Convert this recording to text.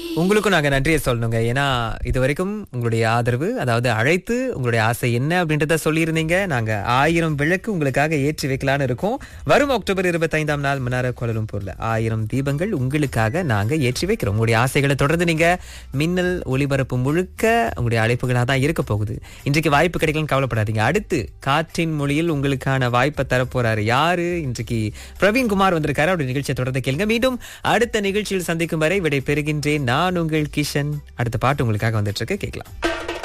உங்களுக்கும் நாங்க நன்றியை சொல்லணுங்க ஏன்னா இது வரைக்கும் உங்களுடைய ஆதரவு அதாவது அழைத்து உங்களுடைய ஆசை என்ன அப்படின்றத சொல்லியிருந்தீங்க நாங்க ஆயிரம் விளக்கு உங்களுக்காக ஏற்றி வைக்கலான்னு இருக்கோம் வரும் அக்டோபர் இருபத்தைந்தாம் நாள் மன்னார கோலலும்பூர்ல ஆயிரம் தீபங்கள் உங்களுக்காக நாங்க ஏற்றி வைக்கிறோம் உங்களுடைய ஆசைகளை தொடர்ந்து நீங்க மின்னல் ஒளிபரப்பு முழுக்க உங்களுடைய அழைப்புகளாக தான் இருக்க போகுது இன்றைக்கு வாய்ப்பு கிடைக்கலன்னு கவலைப்படாதீங்க அடுத்து காற்றின் மொழியில் உங்களுக்கான வாய்ப்பை தரப்போறாரு யாரு இன்றைக்கு பிரவீன்குமார் வந்திருக்காரு அவருடைய நிகழ்ச்சியை தொடர்ந்து கேளுங்க மீண்டும் அடுத்த நிகழ்ச்சியில் சந்திக்கும் வரை விடை பெறுகின்றேன் நான் உங்கள் கிஷன் அடுத்த பாட்டு உங்களுக்காக வந்துட்டு இருக்கு கேட்கலாம்